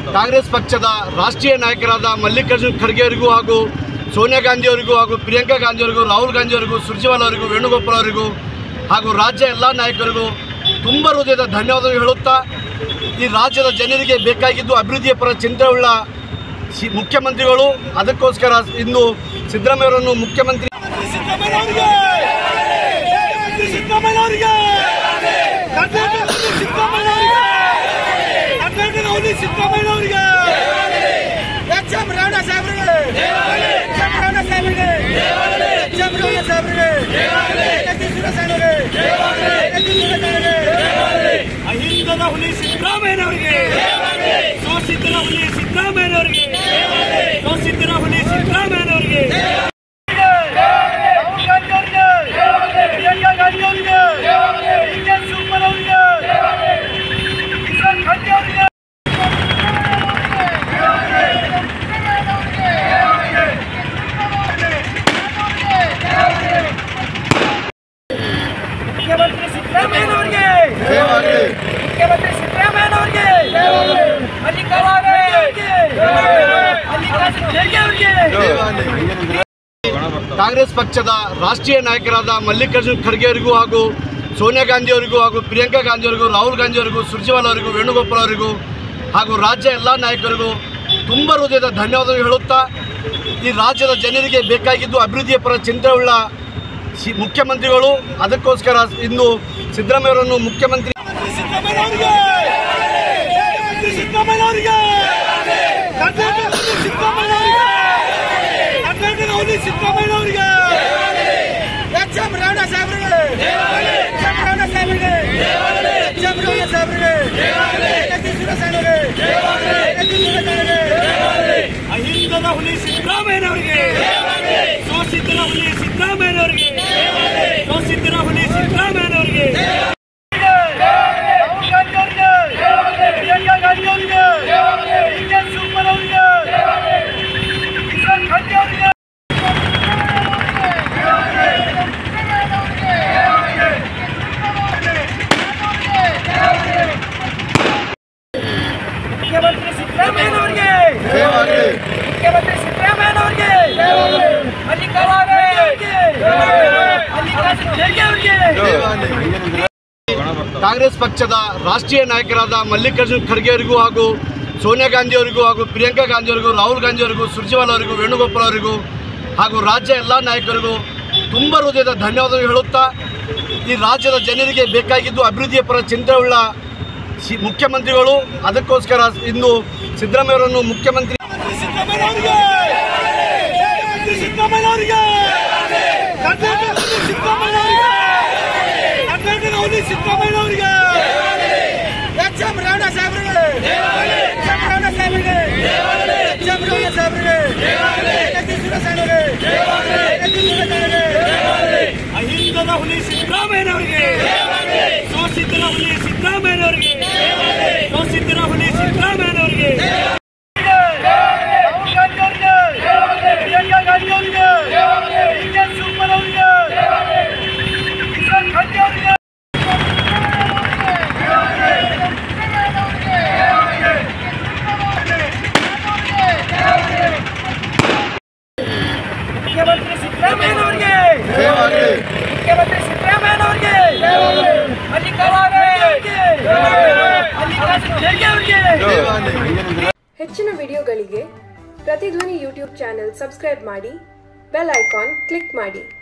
ಕಾಂಗ್ರೆಸ್ ಪಕ್ಷದ ರಾಷ್ಟ್ರೀಯ ನಾಯಕರಾದ ಮಲ್ಲಿಕಾರ್ಜುನ್ ಖರ್ಗೆ ಅವರಿಗೂ ಹಾಗೂ ಸೋನಿಯಾ ಗಾಂಧಿ ಅವರಿಗೂ ಹಾಗೂ ಪ್ರಿಯಾಂಕಾ ಗಾಂಧಿ ಅವರಿಗೂ ರಾಹುಲ್ ಗಾಂಧಿ ಅವರಿಗೂ ಸುರ್ಜೇವಾಲ ಅವರಿಗೂ ವೇಣುಗೋಪಾಲ್ ಅವರಿಗೂ ಹಾಗೂ ರಾಜ್ಯ ಎಲ್ಲ ನಾಯಕರಿಗೂ ತುಂಬ ಹೃದಯದ ಧನ್ಯವಾದ ಹೇಳುತ್ತಾ ಈ ರಾಜ್ಯದ ಜನರಿಗೆ ಬೇಕಾಗಿದ್ದು ಅಭಿವೃದ್ಧಿಯ ಪರ ಚಿಂತನೆಯುಳ್ಳ ಸಿ ಮುಖ್ಯಮಂತ್ರಿಗಳು ಅದಕ್ಕೋಸ್ಕರ ಇಂದು ಸಿದ್ದರಾಮಯ್ಯವರನ್ನು ಮುಖ್ಯಮಂತ್ರಿ ಸಿದ್ದರಾಮಯ್ಯನವರಿಗೆ ಸಿದ್ದರಾಮಯ್ಯನವರಿಗೆ ಕರ್ನಾಟಕ ಸಿದ್ದರಾಮಯ್ಯನವರಿಗೆ ಕರ್ನಾಟಕ ಹುಲಿ ಸಿದ್ದರಾಮಯ್ಯನವರಿಗೆ ಎಚ್ ಎಂ ರಾಣಾ ಸಾಹೇಬ್ರಿಗೆ ಎಚ್ ಎಂ ರಾಣಾ ಸಾಹೇಬ್ರಿಗೆ ಎಚ್ ಎಂ ರಾಣಾ ಸಾಹೇಬ್ರಿಗೆ ಯತೀಶ್ವರ ಸಾಹೇಬ್ರಿಗೆ ಯತೀಶ್ವರ ಸಾಹೇಬ್ರಿಗೆ ಅಹಿಂಸದ ಹುಲಿ ಸಿದ್ದರಾಮಯ್ಯನವರಿಗೆ ಶೋಷಿತರ ಹುಲಿ ಸಿದ್ದರಾಮಯ್ಯನವರಿಗೆ ಶೋಷಿತರ ಹುಲಿ ಸಿದ್ದರಾಮಯ್ಯನವರಿಗೆ ರಾಹುಲ್ ಗಾಂಧಿ ಅವರಿಗೆ ಪ್ರಿಯಾಂಕಾ ಗಾಂಧಿ ಅವರಿಗೆ ಡಿ ಕೆ ಶಿವಕುಮಾರ್ ಅವರಿಗೆ ಇಮ್ರಾನ್ ಖಾನ್ ಅವರಿಗೆ ಮುಖ್ಯಮಂತ್ರಿ ಸಿದ್ದರಾಮಯ್ಯನವರಿಗೆ ಮುಖ್ಯಮಂತ್ರಿ ಸಿದ್ದರಾಮಯ್ಯನವರಿಗೆ ಮಲ್ಲಿಕಾರ್ಜುನ ಅವರಿಗೆ ಮಲ್ಲಿಕಾರ್ಜುನ ಖರ್ಗೆ ಅವರಿಗೆ ಕಾಂಗ್ರೆಸ್ ಪಕ್ಷದ ರಾಷ್ಟ್ರೀಯ ನಾಯಕರಾದ ಮಲ್ಲಿಕಾರ್ಜುನ್ ಖರ್ಗೆ ಅವರಿಗೂ ಹಾಗೂ ಸೋನಿಯಾ ಗಾಂಧಿ ಅವರಿಗೂ ಹಾಗೂ ಪ್ರಿಯಾಂಕಾ ಗಾಂಧಿ ಅವರಿಗೂ ರಾಹುಲ್ ಗಾಂಧಿ ಅವರಿಗೂ ಸುರ್ಜೇವಾಲ ಅವರಿಗೂ ವೇಣುಗೋಪಾಲ್ ಅವರಿಗೂ ಹಾಗೂ ರಾಜ್ಯ ಎಲ್ಲ ನಾಯಕರಿಗೂ ತುಂಬ ಹೃದಯದ ಧನ್ಯವಾದ ಹೇಳುತ್ತಾ ಈ ರಾಜ್ಯದ ಜನರಿಗೆ ಬೇಕಾಗಿದ್ದು ಅಭಿವೃದ್ಧಿಯ ಪರ ಚಿಂತನೆಯುಳ್ಳ ಸಿ ಮುಖ್ಯಮಂತ್ರಿಗಳು ಅದಕ್ಕೋಸ್ಕರ ಇಂದು ಸಿದ್ದರಾಮಯ್ಯವರನ್ನು ಮುಖ್ಯಮಂತ್ರಿ ಸಿದ್ದರಾಮಯ್ಯನವರಿಗೆ ಸಿದ್ದರಾಮಯ್ಯನವರಿಗೆ ಕರ್ನಾಟಕ ಸಿದ್ದರಾಮಯ್ಯನವರಿಗೆ ಕರ್ನಾಟಕ ಹುಲಿ ಸಿದ್ದರಾಮಯ್ಯನವರಿಗೆ ಎಚ್ ಎಂ ರಾಣಾ ಸಾಹೇಬ್ರಿಗೆ ಎಚ್ ಎಂ ರಾಣಾ ಸಾಹೇಬ್ರಿಗೆ ಎಚ್ ಎಂ ರಾಣಾ ಸಾಹೇಬ್ರಿಗೆ ಯತೀಶ್ವರ ಸಾಹೇಬ್ರಿಗೆ ಯತೀಶ್ವರ ಸಾಹೇಬ್ರಿಗೆ ಅಹಿಂಸದ ಹುಲಿ ಸಿದ್ದರಾಮಯ್ಯನವರಿಗೆ ಶೋಷಿತರ ಹುಲಿ ಸಿದ್ದರಾಮಯ್ಯನವರಿಗೆ ಶೋಷಿತರ ಹುಲಿ ಸಿದ್ದರಾಮಯ್ಯನವರಿಗೆ ರಾಹುಲ್ ಗಾಂಧಿ ಅವರಿಗೆ ಪ್ರಿಯಾಂಕಾ ಗಾಂಧಿ ಅವರಿಗೆ ಡಿ ಕೆ ಶಿವಕುಮಾರ್ ಅವರಿಗೆ ಇಮ್ರಾನ್ ಖಾನ್ ಅವರಿಗೆ ಮುಖ್ಯಮಂತ್ರಿ ಸಿದ್ದರಾಮಯ್ಯನವರಿಗೆ ಮುಖ್ಯಮಂತ್ರಿ ಸಿದ್ದರಾಮಯ್ಯನವರಿಗೆ ಮಲ್ಲಿಕಾರ್ಜುನ ಅವರಿಗೆ ಮಲ್ಲಿಕಾರ್ಜುನ ಖರ್ಗೆ ಅವರಿಗೆ ಕಾಂಗ್ರೆಸ್ ಪಕ್ಷದ ರಾಷ್ಟ್ರೀಯ ನಾಯಕರಾದ ಮಲ್ಲಿಕಾರ್ಜುನ್ ಖರ್ಗೆ ಅವರಿಗೂ ಹಾಗೂ ಸೋನಿಯಾ ಗಾಂಧಿ ಅವರಿಗೂ ಹಾಗೂ ಪ್ರಿಯಾಂಕಾ ಗಾಂಧಿ ಅವರಿಗೂ ರಾಹುಲ್ ಗಾಂಧಿ ಅವರಿಗೂ ಸುರ್ಜೇವಾಲ ಅವರಿಗೂ ವೇಣುಗೋಪಾಲ್ ಅವರಿಗೂ ಹಾಗೂ ರಾಜ್ಯ ಎಲ್ಲ ನಾಯಕರಿಗೂ ತುಂಬ ಹೃದಯದ ಧನ್ಯವಾದ ಹೇಳುತ್ತಾ ಈ ರಾಜ್ಯದ ಜನರಿಗೆ ಬೇಕಾಗಿದ್ದು ಅಭಿವೃದ್ಧಿಯ ಪರ ಚಿಂತನೆಯುಳ್ಳ ಸಿ ಮುಖ್ಯಮಂತ್ರಿಗಳು ಅದಕ್ಕೋಸ್ಕರ ಇಂದು ಸಿದ್ದರಾಮಯ್ಯವರನ್ನು ಮುಖ್ಯಮಂತ್ರಿ ಸಿದ್ದರಾಮಯ್ಯನವರಿಗೆ ಸಿದ್ದರಾಮಯ್ಯನವರಿಗೆ ಕರ್ನಾಟಕ ಸಿದ್ದರಾಮಯ್ಯನವರಿಗೆ ಕರ್ನಾಟಕ ಹುಲಿ ಸಿದ್ದರಾಮಯ್ಯನವರಿಗೆ ಎಚ್ ಎಂ ರಾಣಾ ಸಾಹೇಬ್ರಿಗೆ ಎಚ್ ಎಂ ರಾಣಾ ಸಾಹೇಬ್ರಿಗೆ ಎಚ್ ಎಂ ರಾಣಾ ಸಾಹೇಬ್ರಿಗೆ ಯತೀಶ್ವರ ಸಾಹೇಬ್ರಿಗೆ ಯತೀಶ್ವರ ಸಾಹೇಬ್ರಿಗೆ ಅಹಿಂಸದ ಹುಲಿ ಸಿದ್ದರಾಮಯ್ಯನವರಿಗೆ ಶೋಷಿತರ ಹುಲಿ ಸಿದ್ದರಾಮಯ್ಯನವರಿಗೆ ಶೋಷಿತರ ಹುಲಿ ಸಿದ್ದರಾಮಯ್ಯನವರಿಗೆ ರಾಹುಲ್ ಗಾಂಧಿ ಅವರಿಗೆ ಪ್ರಿಯಾಂಕಾ ಗಾಂಧಿ ಅವರಿಗೆ ಡಿ ಕೆ ಶಿವಕುಮಾರ್ ಅವರಿಗೆ ಇಮ್ರಾನ್ ಖಾನ್ ಅವರಿಗೆ ಮುಖ್ಯಮಂತ್ರಿ ಸಿದ್ದರಾಮಯ್ಯನವರಿಗೆ ಮುಖ್ಯಮಂತ್ರಿ ಸಿದ್ದರಾಮಯ್ಯನವರಿಗೆ ಮಲ್ಲಿಕಾರ್ಜುನ ಅವರಿಗೆ ಮಲ್ಲಿಕಾರ್ಜುನ ಖರ್ಗೆ ಅವರಿಗೆ ಹೆಚ್ಚಿನ ವಿಡಿಯೋಗಳಿಗೆ ಪ್ರತಿಧ್ವನಿ ಯೂಟ್ಯೂಬ್ ಚಾನೆಲ್ ಸಬ್ಸ್ಕ್ರೈಬ್ ಮಾಡಿ ಬೆಲ್ ಐಕಾನ್ ಕ್ಲಿಕ್ ಮಾಡಿ